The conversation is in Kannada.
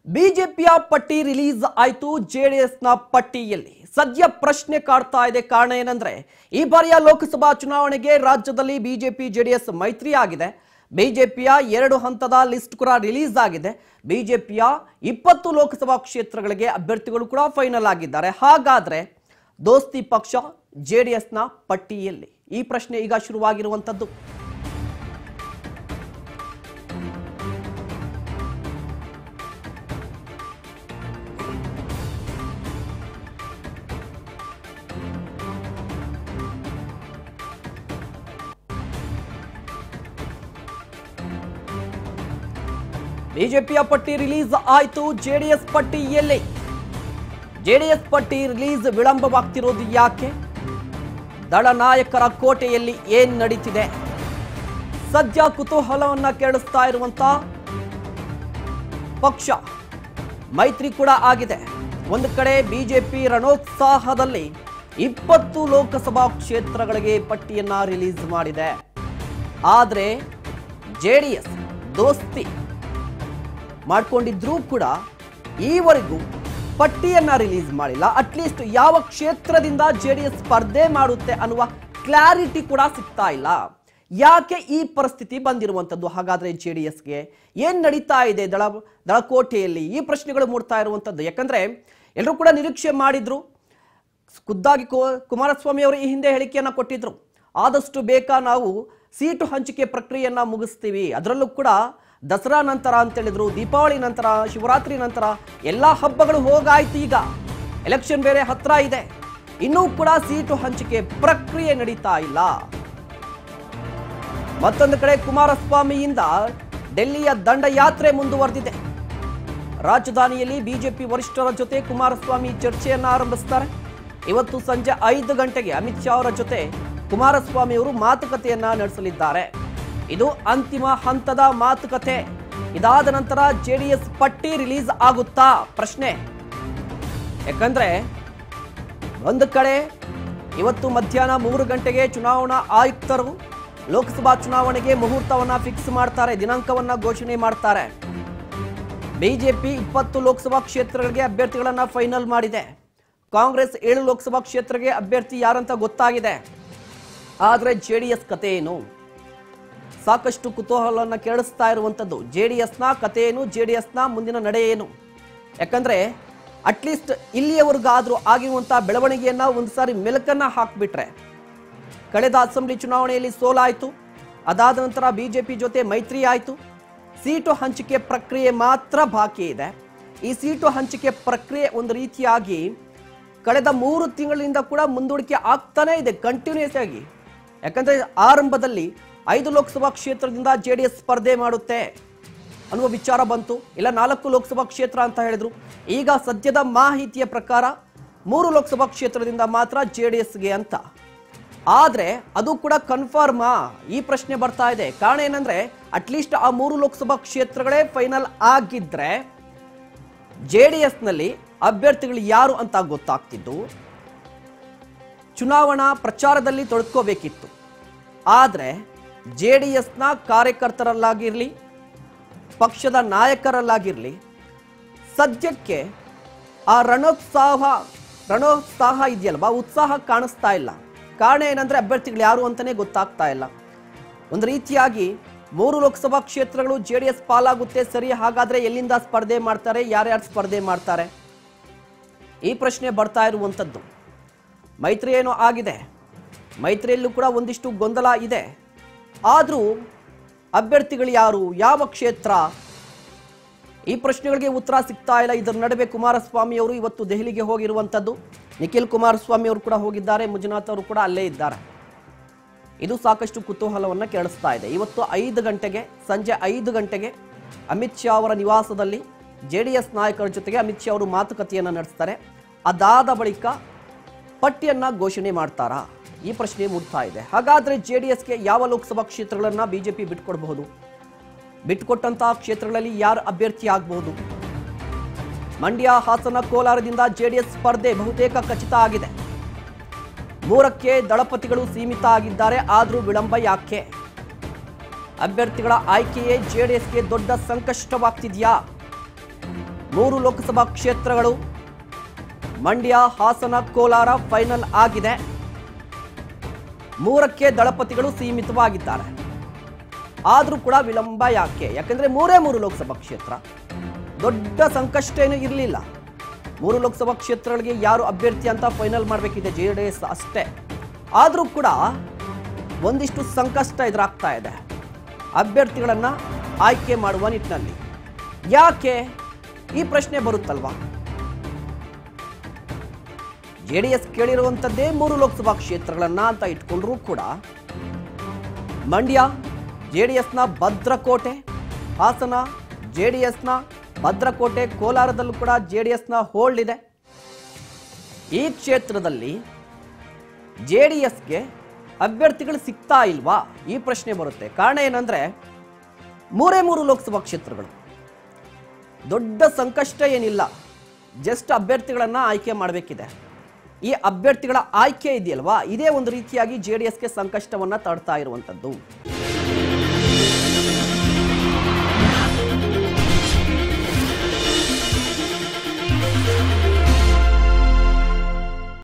ಬಿಜೆಪಿಯ ಪಟ್ಟಿ ರಿಲೀಸ್ ಆಯ್ತು ಜೆಡಿಎಸ್ನ ಪಟ್ಟಿಯಲ್ಲಿ ಸದ್ಯ ಪ್ರಶ್ನೆ ಕಾಡ್ತಾ ಇದೆ ಕಾರಣ ಏನಂದ್ರೆ ಈ ಬಾರಿಯ ಲೋಕಸಭಾ ಚುನಾವಣೆಗೆ ರಾಜ್ಯದಲ್ಲಿ ಬಿಜೆಪಿ ಜೆಡಿಎಸ್ ಮೈತ್ರಿ ಆಗಿದೆ ಬಿಜೆಪಿಯ ಎರಡು ಹಂತದ ಲಿಸ್ಟ್ ಕೂಡ ರಿಲೀಸ್ ಆಗಿದೆ ಬಿಜೆಪಿಯ ಇಪ್ಪತ್ತು ಲೋಕಸಭಾ ಕ್ಷೇತ್ರಗಳಿಗೆ ಅಭ್ಯರ್ಥಿಗಳು ಕೂಡ ಫೈನಲ್ ಆಗಿದ್ದಾರೆ ಹಾಗಾದ್ರೆ ದೋಸ್ತಿ ಪಕ್ಷ ಜೆಡಿಎಸ್ನ ಪಟ್ಟಿಯಲ್ಲಿ ಈ ಪ್ರಶ್ನೆ ಈಗ ಶುರುವಾಗಿರುವಂಥದ್ದು ಬಿಜೆಪಿಯ ಪಟ್ಟಿ ರಿಲೀಸ್ ಆಯ್ತು ಜೆಡಿಎಸ್ ಪಟ್ಟಿಯಲ್ಲಿ ಜೆಡಿಎಸ್ ಪಟ್ಟಿ ರಿಲೀಸ್ ವಿಳಂಬವಾಗ್ತಿರೋದು ಯಾಕೆ ದಳ ನಾಯಕರ ಕೋಟೆಯಲ್ಲಿ ಏನ್ ನಡೀತಿದೆ ಸದ್ಯ ಕುತೂಹಲವನ್ನ ಕೆರಳಿಸ್ತಾ ಇರುವಂತ ಪಕ್ಷ ಮೈತ್ರಿ ಕೂಡ ಆಗಿದೆ ಒಂದು ಕಡೆ ಬಿಜೆಪಿ ರಣೋತ್ಸಾಹದಲ್ಲಿ ಇಪ್ಪತ್ತು ಲೋಕಸಭಾ ಕ್ಷೇತ್ರಗಳಿಗೆ ಪಟ್ಟಿಯನ್ನ ರಿಲೀಸ್ ಮಾಡಿದೆ ಆದರೆ ಜೆಡಿಎಸ್ ದೋಸ್ತಿ ಮಾಡ್ಕೊಂಡಿದ್ರೂ ಕೂಡ ಈವರೆಗೂ ಪಟ್ಟಿಯನ್ನ ರಿಲೀಸ್ ಮಾಡಿಲ್ಲ ಅಟ್ಲೀಸ್ಟ್ ಯಾವ ಕ್ಷೇತ್ರದಿಂದ ಜೆ ಡಿ ಎಸ್ ಸ್ಪರ್ಧೆ ಮಾಡುತ್ತೆ ಅನ್ನುವ ಕ್ಲಾರಿಟಿ ಕೂಡ ಸಿಗ್ತಾ ಇಲ್ಲ ಯಾಕೆ ಈ ಪರಿಸ್ಥಿತಿ ಬಂದಿರುವಂಥದ್ದು ಹಾಗಾದ್ರೆ ಜೆ ಡಿ ಎಸ್ಗೆ ಏನ್ ನಡೀತಾ ಇದೆ ದಳ ದಳಕೋಟೆಯಲ್ಲಿ ಈ ಪ್ರಶ್ನೆಗಳು ಮೂಡ್ತಾ ಇರುವಂಥದ್ದು ಯಾಕಂದ್ರೆ ಎಲ್ಲರೂ ಕೂಡ ನಿರೀಕ್ಷೆ ಮಾಡಿದ್ರು ಖುದ್ದಾಗಿ ಕೋ- ಕುಮಾರಸ್ವಾಮಿ ಅವರು ಈ ಹಿಂದೆ ಹೇಳಿಕೆಯನ್ನ ಕೊಟ್ಟಿದ್ರು ಆದಷ್ಟು ಬೇಗ ನಾವು ಸೀಟು ಹಂಚಿಕೆ ಪ್ರಕ್ರಿಯೆಯನ್ನ ಮುಗಿಸ್ತೀವಿ ಅದರಲ್ಲೂ ಕೂಡ ದಸರಾ ನಂತರ ಅಂತ ಹೇಳಿದ್ರು ದೀಪಾವಳಿ ನಂತರ ಶಿವರಾತ್ರಿ ನಂತರ ಎಲ್ಲಾ ಹಬ್ಬಗಳು ಹೋಗಾಯ್ತು ಈಗ ಎಲೆಕ್ಷನ್ ಬೇರೆ ಹತ್ರ ಇದೆ ಇನ್ನೂ ಕೂಡ ಸೀಟು ಹಂಚಿಕೆ ಪ್ರಕ್ರಿಯೆ ನಡೀತಾ ಇಲ್ಲ ಮತ್ತೊಂದು ಕಡೆ ಕುಮಾರಸ್ವಾಮಿಯಿಂದ ಡೆಲ್ಲಿಯ ದಂಡಯಾತ್ರೆ ಮುಂದುವರೆದಿದೆ ರಾಜಧಾನಿಯಲ್ಲಿ ಬಿಜೆಪಿ ವರಿಷ್ಠರ ಜೊತೆ ಕುಮಾರಸ್ವಾಮಿ ಚರ್ಚೆಯನ್ನ ಆರಂಭಿಸ್ತಾರೆ ಇವತ್ತು ಸಂಜೆ ಐದು ಗಂಟೆಗೆ ಅಮಿತ್ ಶಾ ಅವರ ಜೊತೆ ಕುಮಾರಸ್ವಾಮಿ ಅವರು ಮಾತುಕತೆಯನ್ನ ನಡೆಸಲಿದ್ದಾರೆ ಇದು ಅಂತಿಮ ಹಂತದ ಮಾತುಕತೆ ಇದಾದ ನಂತರ ಜೆಡಿಎಸ್ ಪಟ್ಟಿ ರಿಲೀಸ್ ಆಗುತ್ತಾ ಪ್ರಶ್ನೆ ಯಾಕಂದ್ರೆ ಒಂದು ಕಡೆ ಇವತ್ತು ಮಧ್ಯಾಹ್ನ ಮೂರು ಗಂಟೆಗೆ ಚುನಾವಣಾ ಆಯುಕ್ತರು ಲೋಕಸಭಾ ಚುನಾವಣೆಗೆ ಮುಹೂರ್ತವನ್ನ ಫಿಕ್ಸ್ ಮಾಡ್ತಾರೆ ದಿನಾಂಕವನ್ನ ಘೋಷಣೆ ಮಾಡ್ತಾರೆ ಬಿಜೆಪಿ ಇಪ್ಪತ್ತು ಲೋಕಸಭಾ ಕ್ಷೇತ್ರಗಳಿಗೆ ಅಭ್ಯರ್ಥಿಗಳನ್ನ ಫೈನಲ್ ಮಾಡಿದೆ ಕಾಂಗ್ರೆಸ್ ಏಳು ಲೋಕಸಭಾ ಕ್ಷೇತ್ರಕ್ಕೆ ಅಭ್ಯರ್ಥಿ ಯಾರಂತ ಗೊತ್ತಾಗಿದೆ ಆದ್ರೆ ಜೆಡಿಎಸ್ ಕತೆ ಏನು ಸಾಕಷ್ಟು ಕುತೂಹಲವನ್ನು ಕೇಳಿಸ್ತಾ ಇರುವಂಥದ್ದು ಜೆ ಡಿ ಎಸ್ನ ಕತೆ ಏನು ಜೆ ಡಿ ಎಸ್ನ ಮುಂದಿನ ನಡೆ ಏನು ಯಾಕಂದ್ರೆ ಅಟ್ಲೀಸ್ಟ್ ಇಲ್ಲಿಯವರೆಗಾದ್ರೂ ಆಗಿರುವಂಥ ಬೆಳವಣಿಗೆಯನ್ನ ಒಂದು ಸಾರಿ ಮೆಲಕನ್ನ ಹಾಕ್ಬಿಟ್ರೆ ಕಳೆದ ಅಸೆಂಬ್ಲಿ ಚುನಾವಣೆಯಲ್ಲಿ ಸೋಲಾಯಿತು ಅದಾದ ನಂತರ ಬಿಜೆಪಿ ಜೊತೆ ಮೈತ್ರಿ ಆಯಿತು ಸೀಟು ಹಂಚಿಕೆ ಪ್ರಕ್ರಿಯೆ ಮಾತ್ರ ಬಾಕಿ ಇದೆ ಈ ಸೀಟು ಹಂಚಿಕೆ ಪ್ರಕ್ರಿಯೆ ಒಂದು ರೀತಿಯಾಗಿ ಕಳೆದ ಮೂರು ತಿಂಗಳಿಂದ ಕೂಡ ಮುಂದೂಡಿಕೆ ಆಗ್ತಾನೇ ಇದೆ ಕಂಟಿನ್ಯೂಸ್ ಆಗಿ ಯಾಕಂದ್ರೆ ಆರಂಭದಲ್ಲಿ ಐದು ಲೋಕಸಭಾ ಕ್ಷೇತ್ರದಿಂದ ಜೆ ಡಿ ಎಸ್ ಸ್ಪರ್ಧೆ ಮಾಡುತ್ತೆ ಅನ್ನುವ ವಿಚಾರ ಬಂತು ಇಲ್ಲ ನಾಲ್ಕು ಲೋಕಸಭಾ ಕ್ಷೇತ್ರ ಅಂತ ಹೇಳಿದ್ರು ಈಗ ಸದ್ಯದ ಮಾಹಿತಿಯ ಪ್ರಕಾರ ಮೂರು ಲೋಕಸಭಾ ಕ್ಷೇತ್ರದಿಂದ ಮಾತ್ರ ಜೆ ಡಿ ಎಸ್ಗೆ ಅಂತ ಆದ್ರೆ ಅದು ಕೂಡ ಕನ್ಫರ್ಮಾ ಈ ಪ್ರಶ್ನೆ ಬರ್ತಾ ಇದೆ ಕಾರಣ ಏನಂದ್ರೆ ಅಟ್ಲೀಸ್ಟ್ ಆ ಮೂರು ಲೋಕಸಭಾ ಕ್ಷೇತ್ರಗಳೇ ಫೈನಲ್ ಆಗಿದ್ರೆ ಜೆ ಡಿ ಎಸ್ನಲ್ಲಿ ಅಭ್ಯರ್ಥಿಗಳು ಯಾರು ಅಂತ ಗೊತ್ತಾಗ್ತಿದ್ದು ಚುನಾವಣಾ ಪ್ರಚಾರದಲ್ಲಿ ತೊಡ್ಕೋಬೇಕಿತ್ತು ಆದರೆ ಜೆ ಡಿ ಎಸ್ನ ಕಾರ್ಯಕರ್ತರಲ್ಲಾಗಿರಲಿ ಪಕ್ಷದ ನಾಯಕರಲ್ಲಾಗಿರಲಿ ಸದ್ಯಕ್ಕೆ ಆ ರಣೋತ್ಸಾಹ ರಣೋತ್ಸಾಹ ಇದೆಯಲ್ವಾ ಉತ್ಸಾಹ ಕಾಣಿಸ್ತಾ ಇಲ್ಲ ಕಾರಣ ಏನಂದ್ರೆ ಅಭ್ಯರ್ಥಿಗಳು ಯಾರು ಅಂತಾನೆ ಗೊತ್ತಾಗ್ತಾ ಇಲ್ಲ ಒಂದು ರೀತಿಯಾಗಿ ಮೂರು ಲೋಕಸಭಾ ಕ್ಷೇತ್ರಗಳು ಜೆ ಡಿ ಎಸ್ ಪಾಲಾಗುತ್ತೆ ಸರಿ ಹಾಗಾದ್ರೆ ಎಲ್ಲಿಂದ ಸ್ಪರ್ಧೆ ಮಾಡ್ತಾರೆ ಯಾರ್ಯಾರು ಸ್ಪರ್ಧೆ ಮಾಡ್ತಾರೆ ಈ ಪ್ರಶ್ನೆ ಬರ್ತಾ ಇರುವಂಥದ್ದು ಮೈತ್ರಿ ಏನೋ ಆಗಿದೆ ಮೈತ್ರಿಯಲ್ಲೂ ಕೂಡ ಒಂದಿಷ್ಟು ಗೊಂದಲ ಇದೆ ಆದರೂ ಅಭ್ಯರ್ಥಿಗಳು ಯಾರು ಯಾವ ಕ್ಷೇತ್ರ ಈ ಪ್ರಶ್ನೆಗಳಿಗೆ ಉತ್ತರ ಸಿಗ್ತಾ ಇಲ್ಲ ಇದರ ನಡುವೆ ಕುಮಾರಸ್ವಾಮಿ ಅವರು ಇವತ್ತು ದೆಹಲಿಗೆ ಹೋಗಿರುವಂಥದ್ದು ನಿಖಿಲ್ ಕುಮಾರಸ್ವಾಮಿ ಅವರು ಕೂಡ ಹೋಗಿದ್ದಾರೆ ಮಂಜುನಾಥ್ ಅವರು ಕೂಡ ಅಲ್ಲೇ ಇದ್ದಾರೆ ಇದು ಸಾಕಷ್ಟು ಕುತೂಹಲವನ್ನು ಕೆರಳಿಸ್ತಾ ಇದೆ ಇವತ್ತು ಐದು ಗಂಟೆಗೆ ಸಂಜೆ ಐದು ಗಂಟೆಗೆ ಅಮಿತ್ ಶಾ ಅವರ ನಿವಾಸದಲ್ಲಿ ಜೆ ಡಿ ಎಸ್ ನಾಯಕರ ಜೊತೆಗೆ ಅಮಿತ್ ಶಾ ಅವರು ಮಾತುಕತೆಯನ್ನು ನಡೆಸ್ತಾರೆ ಅದಾದ ಬಳಿಕ ಪಟ್ಟಿಯನ್ನ ಘೋಷಣೆ ಮಾಡ್ತಾರಾ ಈ ಪ್ರಶ್ನೆ ಮೂಡ್ತಾ ಇದೆ ಹಾಗಾದ್ರೆ ಜೆ ಡಿ ಎಸ್ಗೆ ಯಾವ ಲೋಕಸಭಾ ಕ್ಷೇತ್ರಗಳನ್ನ ಬಿಜೆಪಿ ಬಿಟ್ಕೊಡ್ಬಹುದು ಬಿಟ್ಕೊಟ್ಟಂತಹ ಕ್ಷೇತ್ರಗಳಲ್ಲಿ ಯಾರು ಅಭ್ಯರ್ಥಿ ಆಗಬಹುದು ಮಂಡ್ಯ ಹಾಸನ ಕೋಲಾರದಿಂದ ಜೆಡಿಎಸ್ ಸ್ಪರ್ಧೆ ಬಹುತೇಕ ಖಚಿತ ಆಗಿದೆ ಮೂರಕ್ಕೆ ದಳಪತಿಗಳು ಸೀಮಿತ ಆಗಿದ್ದಾರೆ ಆದರೂ ವಿಳಂಬ ಯಾಕೆ ಅಭ್ಯರ್ಥಿಗಳ ಆಯ್ಕೆಯೇ ಜೆಡಿಎಸ್ಗೆ ದೊಡ್ಡ ಸಂಕಷ್ಟವಾಗ್ತಿದೆಯಾ ಮೂರು ಲೋಕಸಭಾ ಕ್ಷೇತ್ರಗಳು ಮಂಡ್ಯ ಹಾಸನ ಕೋಲಾರ ಫೈನಲ್ ಆಗಿದೆ ಮೂರಕ್ಕೆ ದಳಪತಿಗಳು ಸೀಮಿತವಾಗಿದ್ದಾರೆ ಆದರೂ ಕೂಡ ವಿಳಂಬ ಯಾಕೆ ಯಾಕಂದ್ರೆ ಮೂರೇ ಮೂರು ಲೋಕಸಭಾ ಕ್ಷೇತ್ರ ದೊಡ್ಡ ಸಂಕಷ್ಟ ಏನು ಇರಲಿಲ್ಲ ಮೂರು ಲೋಕಸಭಾ ಕ್ಷೇತ್ರಗಳಿಗೆ ಯಾರು ಅಭ್ಯರ್ಥಿ ಅಂತ ಫೈನಲ್ ಮಾಡಬೇಕಿದೆ ಜೆ ಡಿ ಎಸ್ ಅಷ್ಟೇ ಆದರೂ ಕೂಡ ಒಂದಿಷ್ಟು ಸಂಕಷ್ಟ ಎದುರಾಗ್ತಾ ಇದೆ ಅಭ್ಯರ್ಥಿಗಳನ್ನು ಆಯ್ಕೆ ಮಾಡುವ ನಿಟ್ಟಿನಲ್ಲಿ ಯಾಕೆ ಈ ಪ್ರಶ್ನೆ ಬರುತ್ತಲ್ವಾ ಜೆ ಡಿ ಎಸ್ ಕೇಳಿರುವಂಥದ್ದೇ ಮೂರು ಲೋಕಸಭಾ ಕ್ಷೇತ್ರಗಳನ್ನ ಅಂತ ಇಟ್ಕೊಂಡ್ರೂ ಕೂಡ ಮಂಡ್ಯ ಜೆ ಡಿ ಎಸ್ನ ಭದ್ರಕೋಟೆ ಹಾಸನ ಜೆ ಡಿ ಎಸ್ನ ಭದ್ರಕೋಟೆ ಕೋಲಾರದಲ್ಲೂ ಕೂಡ ಜೆ ಡಿ ಎಸ್ನ ಹೋಲ್ಡ್ ಇದೆ ಈ ಕ್ಷೇತ್ರದಲ್ಲಿ ಜೆ ಡಿ ಎಸ್ಗೆ ಅಭ್ಯರ್ಥಿಗಳು ಸಿಗ್ತಾ ಇಲ್ವಾ ಈ ಪ್ರಶ್ನೆ ಬರುತ್ತೆ ಕಾರಣ ಏನಂದ್ರೆ ಮೂರೇ ಮೂರು ಲೋಕಸಭಾ ಕ್ಷೇತ್ರಗಳು ದೊಡ್ಡ ಸಂಕಷ್ಟ ಏನಿಲ್ಲ ಜಸ್ಟ್ ಅಭ್ಯರ್ಥಿಗಳನ್ನ ಆಯ್ಕೆ ಮಾಡಬೇಕಿದೆ ಈ ಅಭ್ಯರ್ಥಿಗಳ ಆಯ್ಕೆ ಇದೆಯಲ್ವಾ ಇದೇ ಒಂದು ರೀತಿಯಾಗಿ ಜೆ ಡಿ ಎಸ್ಗೆ ಸಂಕಷ್ಟವನ್ನ ತಡ್ತಾ ಇರುವಂಥದ್ದು